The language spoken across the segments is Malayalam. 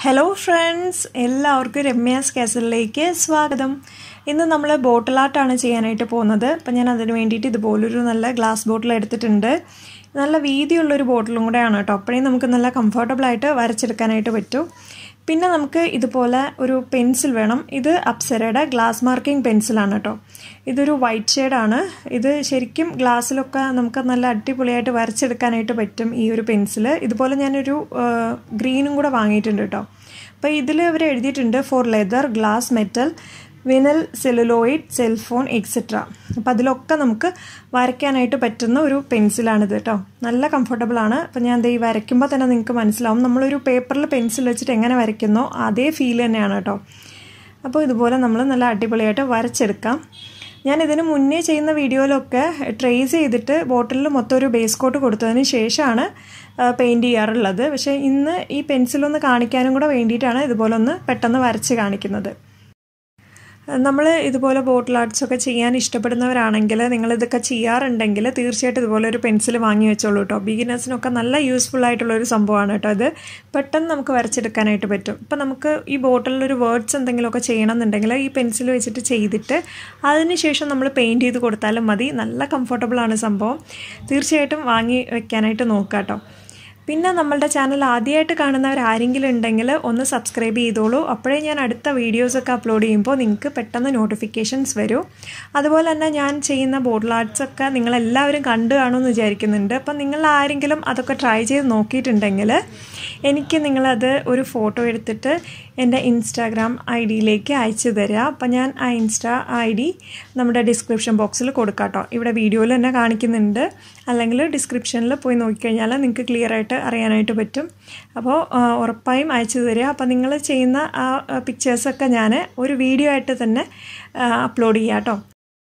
ഹലോ ഫ്രണ്ട്സ് എല്ലാവർക്കും രമ്യാസ് കാസലിലേക്ക് സ്വാഗതം ഇന്ന് നമ്മൾ ബോട്ടിൽ ആർട്ടാണ് ചെയ്യാനായിട്ട് പോകുന്നത് അപ്പം ഞാൻ അതിന് വേണ്ടിയിട്ട് ഇതുപോലൊരു നല്ല ഗ്ലാസ് ബോട്ടിൽ എടുത്തിട്ടുണ്ട് നല്ല വീതിയുള്ളൊരു ബോട്ടിലും കൂടെയാണ് കേട്ടോ അപ്പോഴേ നമുക്ക് നല്ല കംഫർട്ടബിളായിട്ട് വരച്ചെടുക്കാനായിട്ട് പറ്റും പിന്നെ നമുക്ക് ഇതുപോലെ ഒരു പെൻസിൽ വേണം ഇത് അപ്സരയുടെ ഗ്ലാസ് മാർക്കിംഗ് പെൻസിലാണ് കേട്ടോ ഇതൊരു വൈറ്റ് ഷെയ്ഡാണ് ഇത് ശരിക്കും ഗ്ലാസ്സിലൊക്കെ നമുക്ക് നല്ല അടിപൊളിയായിട്ട് വരച്ചെടുക്കാനായിട്ട് പറ്റും ഈ ഒരു പെൻസിൽ ഇതുപോലെ ഞാനൊരു ഗ്രീനും കൂടെ വാങ്ങിയിട്ടുണ്ട് കേട്ടോ അപ്പോൾ ഇതിൽ അവർ എഴുതിയിട്ടുണ്ട് for leather glass metal vinyl celluloid cellphone etcetera അപ്പോൾ അതിലൊക്കെ നമുക്ക് വരയ്ക്കാനായിട്ട് പറ്റുന്ന ഒരു പെൻസിലാണിത് കേട്ടോ നല്ല കംഫർട്ടബിൾ ആണ് അപ്പോൾ ഞാൻ ഈ വരയ്ക്കുമ്പോൾ തന്നെ നിങ്ങൾക്ക് മനസ്സിലാവും നമ്മളൊരു പേപ്പറിൽ പെൻസിൽ വെച്ചിട്ട് എങ്ങനെ വരയ്ക്കുന്നോ അതേ ഫീൽ തന്നെയാണ് കേട്ടോ അപ്പോൾ ഇതുപോലെ നമ്മൾ നല്ല അടിപൊളിയായിട്ട് വരച്ചെടുക്കാം ഞാൻ ഇതിന് മുന്നേ ചെയ്യുന്ന വീഡിയോയിലൊക്കെ ട്രേസ് ചെയ്തിട്ട് ബോട്ടിലിൽ മൊത്തം ഒരു ബേസ് കോട്ട് കൊടുത്തതിന് ശേഷമാണ് പെയിൻറ്റ് ചെയ്യാറുള്ളത് പക്ഷേ ഇന്ന് ഈ പെൻസിലൊന്ന് കാണിക്കാനും കൂടെ വേണ്ടിയിട്ടാണ് ഇതുപോലെ ഒന്ന് പെട്ടെന്ന് വരച്ച് കാണിക്കുന്നത് നമ്മൾ ഇതുപോലെ ബോട്ടിൽ ആർട്സ് ഒക്കെ ചെയ്യാൻ ഇഷ്ടപ്പെടുന്നവരാണെങ്കിൽ നിങ്ങൾ ഇതൊക്കെ ചെയ്യാറുണ്ടെങ്കിൽ തീർച്ചയായിട്ടും ഇതുപോലെ ഒരു പെൻസിൽ വാങ്ങി വെച്ചോളൂ കേട്ടോ ബിഗിനേഴ്സിനൊക്കെ നല്ല യൂസ്ഫുൾ ആയിട്ടുള്ള ഒരു സംഭവമാണ് കേട്ടോ അത് പെട്ടെന്ന് നമുക്ക് വരച്ചെടുക്കാനായിട്ട് പറ്റും ഇപ്പം നമുക്ക് ഈ ബോട്ടിലിൽ ഒരു വേർഡ്സ് എന്തെങ്കിലുമൊക്കെ ചെയ്യണമെന്നുണ്ടെങ്കിൽ ഈ പെൻസിൽ വെച്ചിട്ട് ചെയ്തിട്ട് അതിനുശേഷം നമ്മൾ പെയിൻറ്റ് ചെയ്ത് കൊടുത്താലും മതി നല്ല കംഫർട്ടബിളാണ് സംഭവം തീർച്ചയായിട്ടും വാങ്ങി വെക്കാനായിട്ട് നോക്കാം കേട്ടോ പിന്നെ നമ്മളുടെ ചാനൽ ആദ്യമായിട്ട് കാണുന്നവർ ആരെങ്കിലും ഉണ്ടെങ്കിൽ ഒന്ന് സബ്സ്ക്രൈബ് ചെയ്തോളൂ അപ്പോഴേ ഞാൻ അടുത്ത വീഡിയോസൊക്കെ അപ്ലോഡ് ചെയ്യുമ്പോൾ നിങ്ങൾക്ക് പെട്ടെന്ന് നോട്ടിഫിക്കേഷൻസ് വരും അതുപോലെ തന്നെ ഞാൻ ചെയ്യുന്ന ബോട്ടിൽ ആർട്സൊക്കെ നിങ്ങളെല്ലാവരും കണ്ടു കാണുമെന്ന് വിചാരിക്കുന്നുണ്ട് അപ്പം നിങ്ങൾ ആരെങ്കിലും അതൊക്കെ ട്രൈ ചെയ്ത് നോക്കിയിട്ടുണ്ടെങ്കിൽ എനിക്ക് നിങ്ങളത് ഒരു ഫോട്ടോ എടുത്തിട്ട് എൻ്റെ ഇൻസ്റ്റാഗ്രാം ഐ ഡിയിലേക്ക് അയച്ചു തരിക അപ്പം ഞാൻ ആ ഇൻസ്റ്റാ ഐ ഡി നമ്മുടെ ഡിസ്ക്രിപ്ഷൻ ബോക്സിൽ കൊടുക്കാം കേട്ടോ ഇവിടെ വീഡിയോയിൽ തന്നെ കാണിക്കുന്നുണ്ട് അല്ലെങ്കിൽ ഡിസ്ക്രിപ്ഷനിൽ പോയി നോക്കിക്കഴിഞ്ഞാൽ നിങ്ങൾക്ക് ക്ലിയർ ആയിട്ട് അറിയാനായിട്ട് പറ്റും അപ്പോൾ ഉറപ്പായും അയച്ചു തരിക അപ്പോൾ നിങ്ങൾ ചെയ്യുന്ന ആ പിക്ചേഴ്സൊക്കെ ഞാൻ ഒരു വീഡിയോ ആയിട്ട് തന്നെ അപ്ലോഡ് ചെയ്യാം കേട്ടോ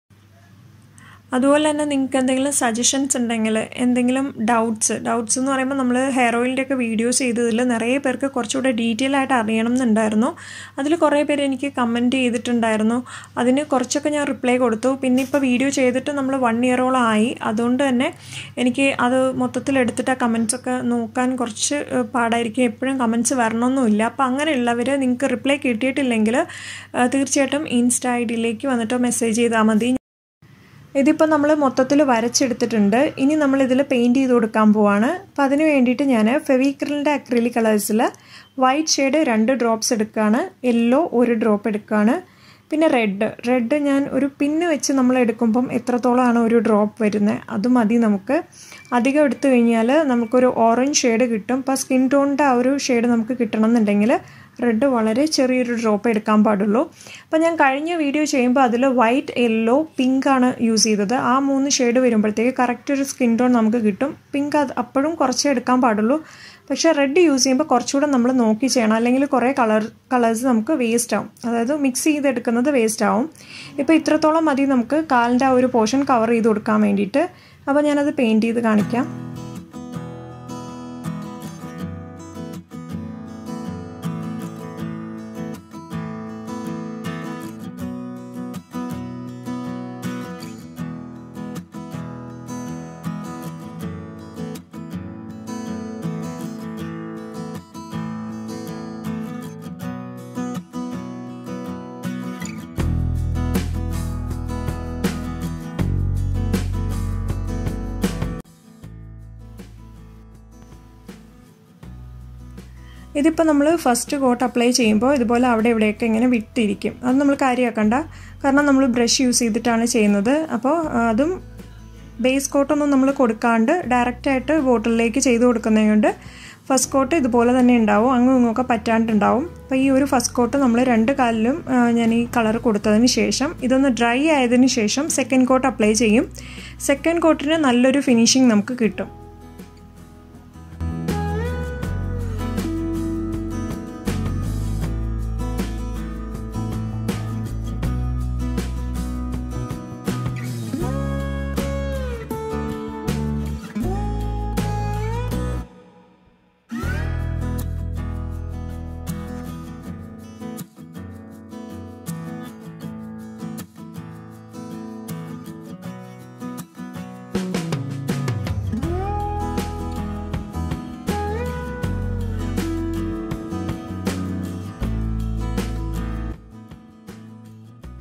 അതുപോലെ തന്നെ നിങ്ങൾക്ക് എന്തെങ്കിലും സജഷൻസ് ഉണ്ടെങ്കിൽ എന്തെങ്കിലും ഡൗട്ട്സ് ഡൗട്ട്സ് എന്ന് പറയുമ്പോൾ നമ്മൾ ഹെയർ ഓയിലിൻ്റെ ഒക്കെ വീഡിയോസ് ചെയ്തതിൽ നിറയെ പേർക്ക് കുറച്ചുകൂടെ ഡീറ്റെയിൽ ആയിട്ട് അറിയണം എന്നുണ്ടായിരുന്നു അതിൽ കുറേ പേര് എനിക്ക് കമൻറ്റ് ചെയ്തിട്ടുണ്ടായിരുന്നു അതിന് കുറച്ചൊക്കെ ഞാൻ റിപ്ലൈ കൊടുത്തു പിന്നെ ഇപ്പോൾ വീഡിയോ ചെയ്തിട്ട് നമ്മൾ വൺ ഇയറോളം ആയി അതുകൊണ്ട് തന്നെ എനിക്ക് അത് മൊത്തത്തിൽ എടുത്തിട്ട് ആ കമൻസൊക്കെ നോക്കാൻ കുറച്ച് പാടായിരിക്കും എപ്പോഴും കമൻസ് വരണമെന്നില്ല അപ്പോൾ അങ്ങനെയുള്ളവർ നിങ്ങൾക്ക് റിപ്ലൈ കിട്ടിയിട്ടില്ലെങ്കിൽ തീർച്ചയായിട്ടും ഇൻസ്റ്റ ഐ ഡിയിലേക്ക് വന്നിട്ട് മെസ്സേജ് ചെയ്താൽ മതി ഇതിപ്പോൾ നമ്മൾ മൊത്തത്തിൽ വരച്ചെടുത്തിട്ടുണ്ട് ഇനി നമ്മൾ ഇതിൽ പെയിൻറ്റ് ചെയ്ത് കൊടുക്കാൻ പോവാണ് അപ്പോൾ അതിന് വേണ്ടിയിട്ട് ഞാൻ ഫെവിക്രിലിൻ്റെ അക്രിലിക് കളേഴ്സിൽ വൈറ്റ് ഷെയ്ഡ് രണ്ട് ഡ്രോപ്സ് എടുക്കുകയാണ് യെല്ലോ ഒരു ഡ്രോപ്പ് എടുക്കുകയാണ് പിന്നെ റെഡ് റെഡ് ഞാൻ ഒരു പിന്ന് വെച്ച് നമ്മൾ എടുക്കുമ്പം എത്രത്തോളമാണ് ഒരു ഡ്രോപ്പ് വരുന്നത് അത് മതി നമുക്ക് അധികം എടുത്തു കഴിഞ്ഞാൽ നമുക്കൊരു ഓറഞ്ച് ഷെയ്ഡ് കിട്ടും അപ്പോൾ സ്കിൻ ടോണിൻ്റെ ആ ഒരു ഷെയ്ഡ് നമുക്ക് കിട്ടണം എന്നുണ്ടെങ്കിൽ റെഡ് വളരെ ചെറിയൊരു ഡ്രോപ്പ് എടുക്കാൻ പാടുള്ളൂ അപ്പോൾ ഞാൻ കഴിഞ്ഞ വീഡിയോ ചെയ്യുമ്പോൾ അതിൽ വൈറ്റ് യെല്ലോ പിങ്ക് ആണ് യൂസ് ചെയ്തത് ആ മൂന്ന് ഷെയ്ഡ് വരുമ്പോഴത്തേക്ക് കറക്റ്റ് ഒരു സ്കിൻ ടോൺ നമുക്ക് കിട്ടും പിങ്ക് അത് അപ്പോഴും കുറച്ചേ എടുക്കാൻ പാടുള്ളൂ പക്ഷേ റെഡ് യൂസ് ചെയ്യുമ്പോൾ കുറച്ചുകൂടെ നമ്മൾ നോക്കി ചെയ്യണം അല്ലെങ്കിൽ കുറേ കളർ കളേഴ്സ് നമുക്ക് വേസ്റ്റ് ആവും അതായത് മിക്സ് ചെയ്തെടുക്കുന്നത് വേസ്റ്റ് ആവും ഇപ്പോൾ ഇത്രത്തോളം മതി നമുക്ക് കാലിൻ്റെ ആ ഒരു പോർഷൻ കവർ ചെയ്ത് കൊടുക്കാൻ വേണ്ടിയിട്ട് അപ്പോൾ ഞാനത് പെയിൻറ്റ് ചെയ്ത് കാണിക്കാം ഇതിപ്പോൾ നമ്മൾ ഫസ്റ്റ് കോട്ട് അപ്ലൈ ചെയ്യുമ്പോൾ ഇതുപോലെ അവിടെ ഇവിടെയൊക്കെ ഇങ്ങനെ വിട്ടിരിക്കും അത് നമ്മൾ കാര്യമാക്കണ്ട കാരണം നമ്മൾ ബ്രഷ് യൂസ് ചെയ്തിട്ടാണ് ചെയ്യുന്നത് അപ്പോൾ അതും ബേസ് കോട്ടൊന്നും നമ്മൾ കൊടുക്കാണ്ട് ഡയറക്റ്റായിട്ട് ബോട്ടിലേക്ക് ചെയ്ത് കൊടുക്കുന്നതുകൊണ്ട് ഫസ്റ്റ് കോട്ട് ഇതുപോലെ തന്നെ ഉണ്ടാവും അങ്ങും ഇങ്ങൊക്കെ പറ്റാണ്ടുണ്ടാവും അപ്പോൾ ഈ ഒരു ഫസ്റ്റ് കോട്ട് നമ്മൾ രണ്ട് കാലിലും ഞാൻ ഈ കളർ കൊടുത്തതിന് ശേഷം ഇതൊന്ന് ഡ്രൈ ആയതിന് ശേഷം സെക്കൻഡ് കോട്ട് അപ്ലൈ ചെയ്യും സെക്കൻഡ് കോട്ടിന് നല്ലൊരു ഫിനിഷിങ് നമുക്ക് കിട്ടും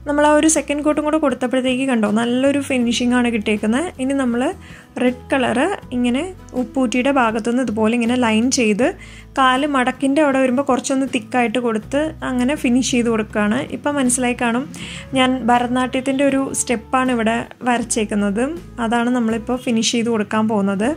നമ്മൾ ആ ഒരു സെക്കൻഡ് കോട്ടും കൂടെ കൊടുത്തപ്പോഴത്തേക്ക് കണ്ടോ നല്ലൊരു ഫിനിഷിംഗ് ആണ് കിട്ടിയേക്കുന്നത് ഇനി നമ്മൾ റെഡ് കളറ് ഇങ്ങനെ ഉപ്പൂറ്റിയുടെ ഭാഗത്തുനിന്ന് ഇതുപോലെ ഇങ്ങനെ ലൈൻ ചെയ്ത് കാല് മടക്കിൻ്റെ അവിടെ വരുമ്പോൾ കുറച്ചൊന്ന് തിക്കായിട്ട് കൊടുത്ത് അങ്ങനെ ഫിനിഷ് ചെയ്ത് കൊടുക്കുകയാണ് ഇപ്പം മനസ്സിലായി കാണും ഞാൻ ഭരതനാട്യത്തിൻ്റെ ഒരു സ്റ്റെപ്പാണ് ഇവിടെ വരച്ചേക്കുന്നത് അതാണ് നമ്മളിപ്പോൾ ഫിനിഷ് ചെയ്ത് കൊടുക്കാൻ പോകുന്നത്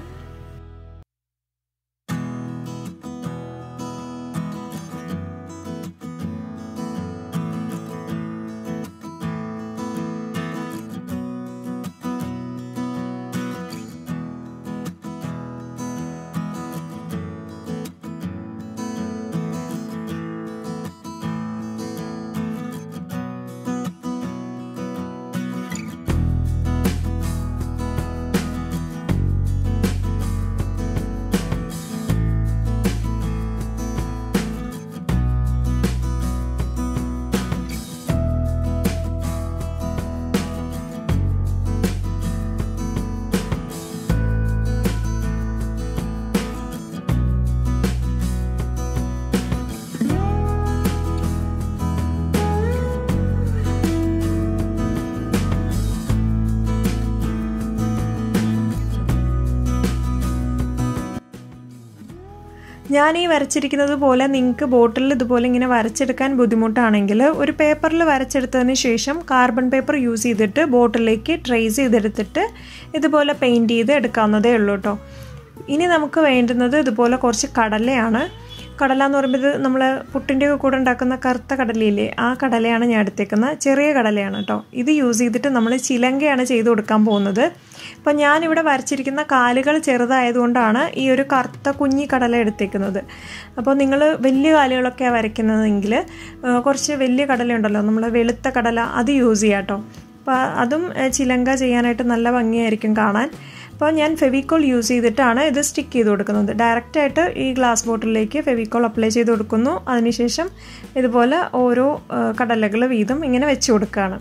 ഞാൻ ഈ വരച്ചിരിക്കുന്നത് പോലെ നിങ്ങൾക്ക് ബോട്ടിൽ ഇതുപോലെ ഇങ്ങനെ വരച്ചെടുക്കാൻ ബുദ്ധിമുട്ടാണെങ്കിൽ ഒരു പേപ്പറിൽ വരച്ചെടുത്തതിന് ശേഷം കാർബൺ പേപ്പർ യൂസ് ചെയ്തിട്ട് ബോട്ടിലേക്ക് ട്രേസ് ചെയ്തെടുത്തിട്ട് ഇതുപോലെ പെയിൻറ്റ് ചെയ്ത് എടുക്കാവുന്നതേ ഉള്ളൂ കേട്ടോ ഇനി നമുക്ക് വേണ്ടുന്നത് ഇതുപോലെ കുറച്ച് കടലയാണ് കടല എന്ന് പറയുമ്പോൾ ഇത് നമ്മൾ പുട്ടിൻ്റെ കൂടെ ഉണ്ടാക്കുന്ന കറുത്ത കടലയില്ലേ ആ കടലയാണ് ഞാൻ എടുത്തേക്കുന്നത് ചെറിയ കടലയാണ് കേട്ടോ ഇത് യൂസ് ചെയ്തിട്ട് നമ്മൾ ചിലങ്കയാണ് ചെയ്ത് കൊടുക്കാൻ പോകുന്നത് അപ്പോൾ ഞാനിവിടെ വരച്ചിരിക്കുന്ന കാലുകൾ ചെറുതായതുകൊണ്ടാണ് ഈ ഒരു കറുത്ത കുഞ്ഞി കടല എടുത്തേക്കുന്നത് അപ്പോൾ നിങ്ങൾ വലിയ കാലുകളൊക്കെ വരയ്ക്കുന്നതെങ്കിൽ കുറച്ച് വലിയ കടല ഉണ്ടല്ലോ നമ്മൾ വെളുത്ത കടല അത് യൂസ് ചെയ്യാം കേട്ടോ അപ്പോൾ അതും ചിലങ്ക ചെയ്യാനായിട്ട് നല്ല ഭംഗിയായിരിക്കും കാണാൻ അപ്പോൾ ഞാൻ ഫെവിക്കോൾ യൂസ് ചെയ്തിട്ടാണ് ഇത് സ്റ്റിക്ക് ചെയ്ത് കൊടുക്കുന്നത് ഡയറക്റ്റായിട്ട് ഈ ഗ്ലാസ് ബോട്ടിലേക്ക് ഫെവിക്കോൾ അപ്ലൈ ചെയ്ത് കൊടുക്കുന്നു അതിനുശേഷം ഇതുപോലെ ഓരോ കടലകൾ വീതം ഇങ്ങനെ വെച്ച് കൊടുക്കുകയാണ്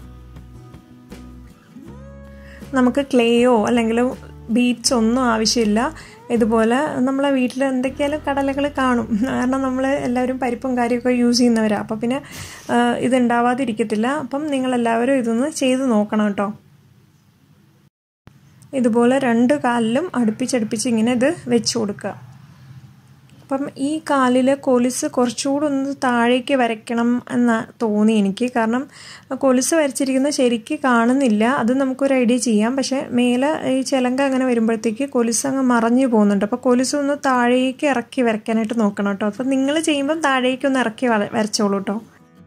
നമുക്ക് ക്ലേയോ അല്ലെങ്കിൽ ബീറ്റ്സ് ഒന്നും ആവശ്യമില്ല ഇതുപോലെ നമ്മളെ വീട്ടിൽ എന്തൊക്കെയാലും കടലകൾ കാണും കാരണം നമ്മൾ എല്ലാവരും പരിപ്പും കാര്യമൊക്കെ യൂസ് ചെയ്യുന്നവരാണ് അപ്പോൾ പിന്നെ ഇത് ഉണ്ടാവാതിരിക്കത്തില്ല അപ്പം നിങ്ങളെല്ലാവരും ഇതൊന്ന് ചെയ്ത് നോക്കണം കേട്ടോ ഇതുപോലെ രണ്ട് കാലിലും അടുപ്പിച്ചടുപ്പിച്ച് ഇങ്ങനെ ഇത് വെച്ച് കൊടുക്കുക അപ്പം ഈ കാലിൽ കൊലുസ് കുറച്ചുകൂടെ ഒന്ന് താഴേക്ക് വരയ്ക്കണം എന്ന് തോന്നി എനിക്ക് കാരണം കൊലുസ് വരച്ചിരിക്കുന്നത് ശരിക്ക് കാണുന്നില്ല അത് നമുക്കൊരു ഐഡിയ ചെയ്യാം പക്ഷേ മേലെ ഈ ചിലങ്ക അങ്ങനെ വരുമ്പോഴത്തേക്ക് കൊലുസ് അങ്ങ് മറഞ്ഞു പോകുന്നുണ്ട് അപ്പോൾ കൊലുസ് ഒന്ന് താഴേക്ക് ഇറക്കി വരയ്ക്കാനായിട്ട് നോക്കണം കേട്ടോ അപ്പം നിങ്ങൾ ചെയ്യുമ്പം താഴേക്ക് ഒന്ന് ഇറക്കി വരച്ചോളൂ കേട്ടോ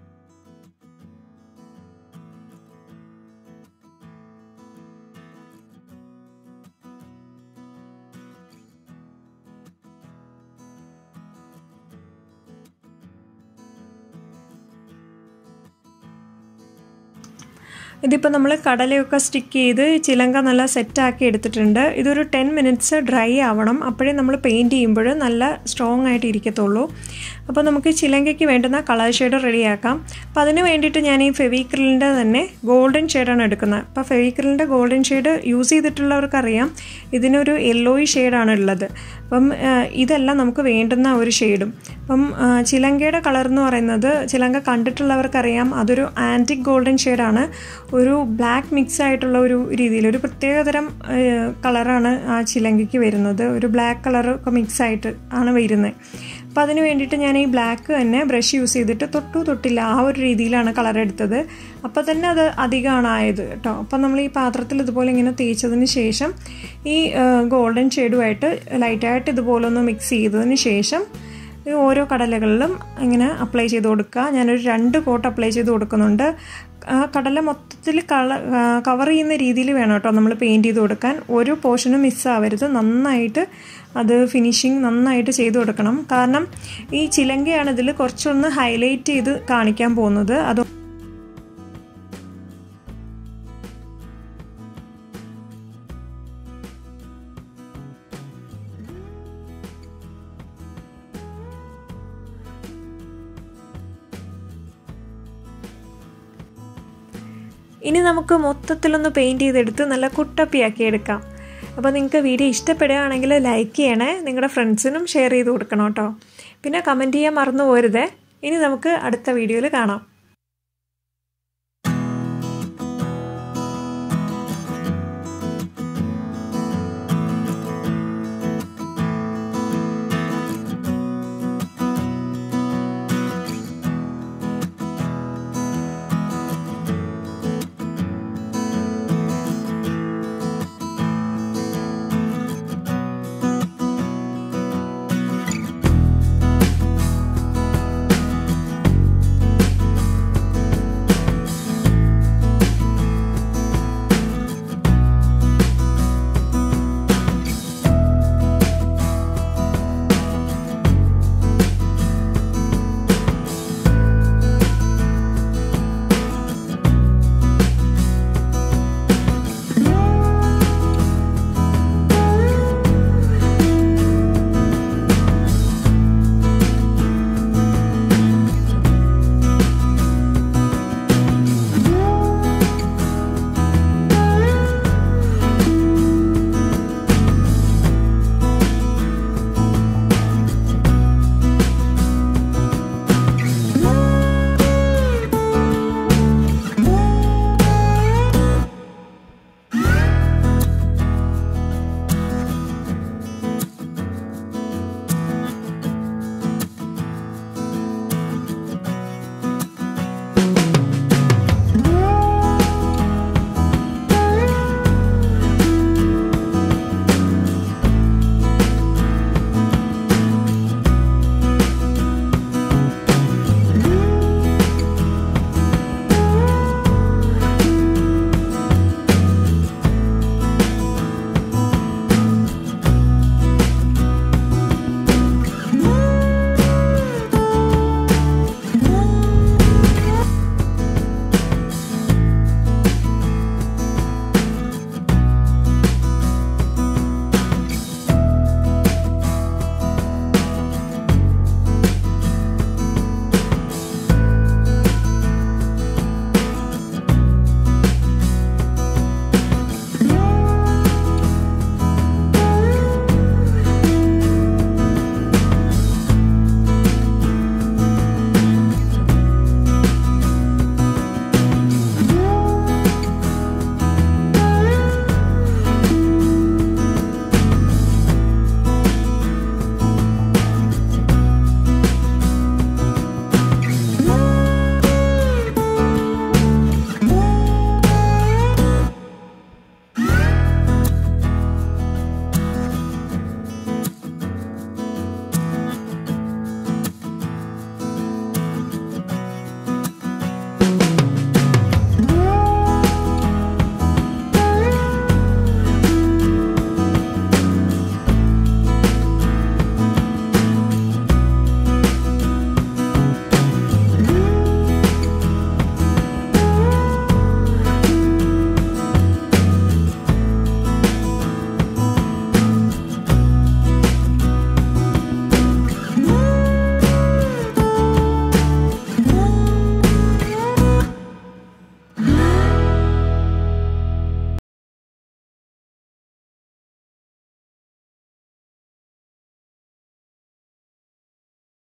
ഇതിപ്പോൾ നമ്മൾ കടലയൊക്കെ സ്റ്റിക്ക് ചെയ്ത് ചിലങ്ക നല്ല സെറ്റാക്കി എടുത്തിട്ടുണ്ട് ഇതൊരു ടെൻ മിനിറ്റ്സ് ഡ്രൈ ആവണം അപ്പോഴേ നമ്മൾ പെയിൻറ്റ് ചെയ്യുമ്പോൾ നല്ല സ്ട്രോങ് ആയിട്ട് ഇരിക്കത്തുള്ളൂ അപ്പോൾ നമുക്ക് ചിലങ്കയ്ക്ക് വേണ്ടുന്ന കളർ ഷെയ്ഡ് റെഡിയാക്കാം അപ്പോൾ അതിന് വേണ്ടിയിട്ട് ഞാൻ ഈ ഫെവിക്രിലിൻ്റെ തന്നെ ഗോൾഡൻ ഷെയ്ഡാണ് എടുക്കുന്നത് അപ്പോൾ ഫെവിക്രിലിൻ്റെ ഗോൾഡൻ ഷെയ്ഡ് യൂസ് ചെയ്തിട്ടുള്ളവർക്കറിയാം ഇതിനൊരു യെല്ലോയി ഷെയ്ഡാണ് ഉള്ളത് അപ്പം ഇതല്ല നമുക്ക് വേണ്ടുന്ന ഒരു ഷെയ്ഡും അപ്പം ചിലങ്കയുടെ കളർ എന്ന് പറയുന്നത് ചിലങ്ക കണ്ടിട്ടുള്ളവർക്കറിയാം അതൊരു ആൻറ്റിക് ഗോൾഡൻ ഷെയ്ഡാണ് ഒരു ബ്ലാക്ക് മിക്സ് ആയിട്ടുള്ള ഒരു രീതിയിൽ ഒരു പ്രത്യേകതരം കളറാണ് ആ ചിലങ്കയ്ക്ക് വരുന്നത് ഒരു ബ്ലാക്ക് കളർ ഒക്കെ മിക്സ് ആയിട്ട് ആണ് വരുന്നത് അപ്പോൾ അതിന് വേണ്ടിയിട്ട് ഞാൻ ഈ ബ്ലാക്ക് തന്നെ ബ്രഷ് യൂസ് ചെയ്തിട്ട് തൊട്ടു തൊട്ടില്ല ആ ഒരു രീതിയിലാണ് കളർ എടുത്തത് അപ്പോൾ തന്നെ അത് അധികമാണ് ആയത് കേട്ടോ അപ്പോൾ നമ്മൾ ഈ പാത്രത്തിൽ ഇതുപോലെ ഇങ്ങനെ തേച്ചതിന് ശേഷം ഈ ഗോൾഡൻ ഷെയ്ഡുമായിട്ട് ലൈറ്റായിട്ട് ഇതുപോലെ ഒന്ന് മിക്സ് ചെയ്തതിന് ശേഷം ഈ ഓരോ കടലകളിലും ഇങ്ങനെ അപ്ലൈ ചെയ്ത് കൊടുക്കുക ഞാനൊരു രണ്ട് കോട്ട് അപ്ലൈ ചെയ്ത് കൊടുക്കുന്നുണ്ട് ആ കടല മൊത്തത്തിൽ കള കവർ ചെയ്യുന്ന രീതിയിൽ വേണം കേട്ടോ നമ്മൾ പെയിൻറ്റ് ചെയ്ത് കൊടുക്കാൻ ഒരു പോർഷനും മിസ്സാവരുത് നന്നായിട്ട് അത് ഫിനിഷിങ് നന്നായിട്ട് ചെയ്ത് കൊടുക്കണം കാരണം ഈ ചിലങ്കയാണ് ഇതിൽ കുറച്ചൊന്ന് ഹൈലൈറ്റ് ചെയ്ത് കാണിക്കാൻ പോകുന്നത് അത് ഇനി നമുക്ക് മൊത്തത്തിലൊന്ന് പെയിൻറ്റ് ചെയ്തെടുത്ത് നല്ല കുട്ടപ്പിയാക്കി എടുക്കാം അപ്പോൾ നിങ്ങൾക്ക് വീഡിയോ ഇഷ്ടപ്പെടുകയാണെങ്കിൽ ലൈക്ക് ചെയ്യണേ നിങ്ങളുടെ ഫ്രണ്ട്സിനും ഷെയർ ചെയ്ത് കൊടുക്കണം കേട്ടോ പിന്നെ കമൻറ്റ് ചെയ്യാൻ മറന്നു പോരുതേ ഇനി നമുക്ക് അടുത്ത വീഡിയോയിൽ കാണാം